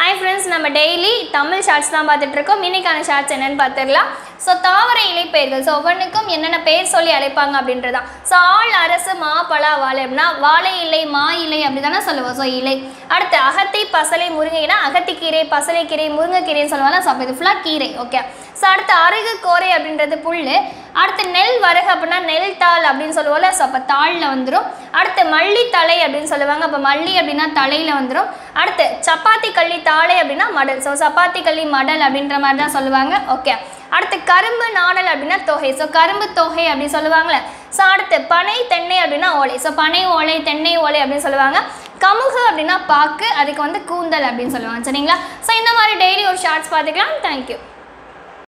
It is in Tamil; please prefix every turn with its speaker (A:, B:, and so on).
A: ஹாய் ஃப்ரெண்ட்ஸ் நம்ம டெய்லி தமிழ் ஷார்ட்ஸ் தான் பார்த்துட்டு இருக்கோம் இன்னைக்கான ஷார்ட்ஸ் என்னன்னு பார்த்துடலாம் ஸோ தாவர இலை பெயர்கள் ஸோ ஒவ்வொன்றுக்கும் என்னென்ன பெயர் சொல்லி அழைப்பாங்க அப்படின்றதான் ஸோ ஆள் அரசு மா பலா வாழை அப்படின்னா வாழை இலை மா இலை அப்படி தானே சொல்லுவோம் ஸோ இலை அடுத்து அகத்தி பசலை முருங்கைனா அகத்திக்கீரை பசலைக்கீரை முருங்கைக்கீரைன்னு சொல்லுவாங்க ஸோ அப்போ இது ஃபுல்லாக கீரை ஓகே ஸோ அடுத்து அருகு கோரை அப்படின்றது புல் அடுத்து நெல் வரகு அப்படின்னா நெல் தாள் அப்படின்னு சொல்லுவோம்ல ஸோ அப்போ தாளில் வந்துடும் அடுத்து மல்லி தலை அப்படின்னு சொல்லுவாங்க அப்போ மல்லி அப்படின்னா தலையில் வந்துடும் அடுத்து சப்பாத்தி கள்ளி தாளை அப்படின்னா மடல் ஸோ சப்பாத்தி கள்ளி மடல் அப்படின்ற மாதிரி தான் சொல்லுவாங்க ஓகே அடுத்து கரும்பு நாணல் அப்படின்னா தொகை ஸோ கரும்பு தொகை அப்படின்னு சொல்லுவாங்கள்ல ஸோ அடுத்து பனை தென்னை அப்படின்னா ஓலை ஸோ பனை ஓலை தென்னை ஓலை அப்படின்னு சொல்லுவாங்க கமுகு அப்படின்னா பாக்கு அதுக்கு வந்து கூந்தல் அப்படின்னு சொல்லுவாங்க சரிங்களா ஸோ இந்த மாதிரி டெய்லி ஒரு ஷார்ட்ஸ் பார்த்துக்கலாம் தேங்க்யூ